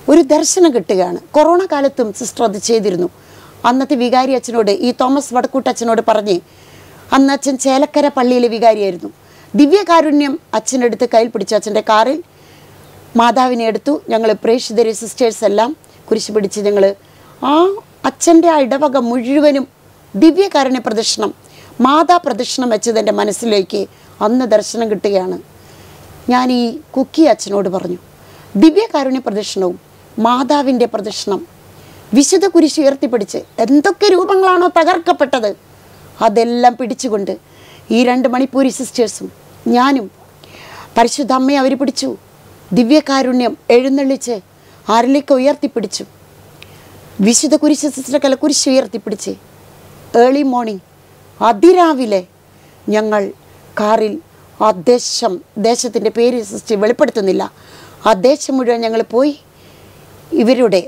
ഒരു ദർശനം കിട്ടുകയാണ് കൊറോണ കാലത്തും സിസ്റ്റർ അത് ചെയ്തിരുന്നു അന്നത്തെ വികാരി അച്ഛനോട് ഈ തോമസ് വടക്കൂട്ടച്ഛനോട് പറഞ്ഞ് അന്ന് അച്ഛൻ ചേലക്കര പള്ളിയിലെ വികാരിയായിരുന്നു ദിവ്യകാരുണ്യം അച്ഛനെടുത്ത് കയ്യിൽ പിടിച്ചു അച്ഛൻ്റെ കാറിൽ മാതാവിനെ എടുത്തു ഞങ്ങൾ പ്രേക്ഷിതരെ സിസ്റ്റേഴ്സ് എല്ലാം കുരിശ് പിടിച്ച് ഞങ്ങൾ ആ അച്ഛൻ്റെ ആ ഇടവക മുഴുവനും ദിവ്യകാരുണ്യ പ്രദക്ഷിണം മാതാ പ്രദക്ഷിണം വെച്ചത് എൻ്റെ മനസ്സിലേക്ക് അന്ന് ദർശനം കിട്ടുകയാണ് ഞാൻ ഈ കുക്കി അച്ഛനോട് പറഞ്ഞു ദിവ്യകാരുണ്യ പ്രദക്ഷിണവും മാതാവിൻ്റെ പ്രദക്ഷിണം വിശുദ്ധ കുരിശ് ഉയർത്തിപ്പിടിച്ച് എന്തൊക്കെ രൂപങ്ങളാണോ തകർക്കപ്പെട്ടത് അതെല്ലാം പിടിച്ചുകൊണ്ട് ഈ രണ്ട് മണിപ്പൂരി സിസ്റ്റേഴ്സും ഞാനും പരിശുദ്ധ അമ്മയെ അവർ പിടിച്ചു ദിവ്യകാരുണ്യം എഴുന്നള്ളിച്ച് ആരിലേക്ക് ഉയർത്തിപ്പിടിച്ചു വിശുദ്ധ കുരിശ് സിസ്റ്റർക്കല കുരിശ് ഉയർത്തിപ്പിടിച്ച് ഏർലി മോർണിംഗ് അതിരാവിലെ ഞങ്ങൾ കാറിൽ ആ ദേശം ദേശത്തിൻ്റെ പേര് സിസ്റ്റർ വെളിപ്പെടുത്തുന്നില്ല ആ ദേശം മുഴുവൻ ഞങ്ങൾ പോയി ഇവരുടെ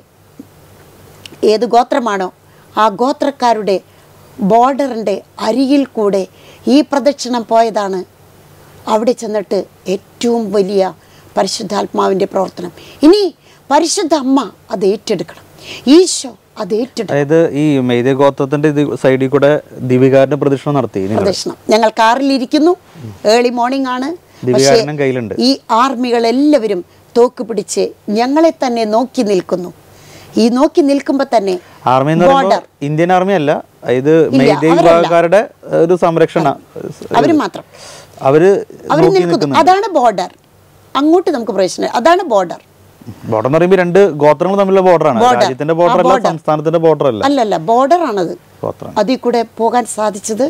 ഏത് ഗോത്രമാണോ ആ ഗോത്രക്കാരുടെ ബോർഡറിൻ്റെ അരികിൽ കൂടെ ഈ പ്രദക്ഷിണം പോയതാണ് അവിടെ ചെന്നിട്ട് ഏറ്റവും വലിയ പരിശുദ്ധാത്മാവിൻ്റെ പ്രവർത്തനം ഇനി പരിശുദ്ധ അമ്മ അത് ഏറ്റെടുക്കണം ഈശോ അത് ഏറ്റെടുക്കണം അതായത് ഈ മെയ്തേ ഗോത്രത്തിന്റെ ഇത് സൈഡിൽ കൂടെ ദിവികാരന്റെ പ്രദക്ഷിണം നടത്തി നിങ്ങൾ പ്രദക്ഷിണം ഞങ്ങൾ കാറിലിരിക്കുന്നു ഏർലി മോർണിംഗ് ആണ് പക്ഷേ ദിവ്യകാരുണ്യം കയ്യിലുണ്ട് ഈ ആർമികൾ എല്ലാവരും തോക്ക് പിടിച്ച് ഞങ്ങളെ തന്നെ നോക്കി നിൽക്കുന്നു ഈ നോക്കി നിൽക്കുമ്പോൾ തന്നെ ആർമി എന്ന് പറയുമ്പോൾ ബോർഡർ ഇന്ത്യൻ ആർമി അല്ല ഇത് ഇല്ല, മെയ്തേ അവരല്ല. വിഭാഗക്കാരുടെ ഒരു സംരക്ഷണ അവർ മാത്രം അവര് അവർ നോക്കി നിൽക്കുന്നു നിൽക്കുന്നു അതാണ് ബോർഡർ അങ്ങോട്ട് നമുക്ക് പ്രവേശനം അതാണ് ബോർഡർ ബോർഡർ എന്ന് പറയുമ്പോൾ രണ്ട് ഗോത്രങ്ങൾ തമ്മിലുള്ള ബോർഡറാണ് Border. രാജ്യത്തിന്റെ ആ, ബോർഡർ അല്ല border. സംസ്ഥാനത്തിന്റെ ബോർഡർ അല്ല അല്ലല്ല ബോർഡറാണത് ഗോത്രം അതിൽ കൂടെ പോകാൻ സാധിച്ചത്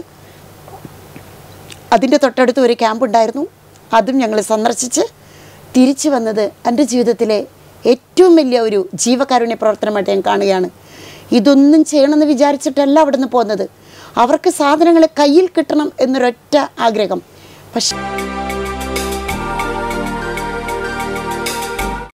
അതിൻ്റെ തൊട്ടടുത്ത് ഒരു ക്യാമ്പ് ഉണ്ടായിരുന്നു അതും ഞങ്ങൾ സന്ദർശിച്ച് തിരിച്ചു വന്നത് എൻ്റെ ജീവിതത്തിലെ ഏറ്റവും വലിയ ഒരു ജീവകാരുണ്യ പ്രവർത്തനമായിട്ട് ഞാൻ കാണുകയാണ് ഇതൊന്നും ചെയ്യണമെന്ന് വിചാരിച്ചിട്ടല്ല അവിടെ നിന്ന് പോകുന്നത് അവർക്ക് സാധനങ്ങൾ കയ്യിൽ കിട്ടണം എന്നൊരൊറ്റ ആഗ്രഹം പക്ഷേ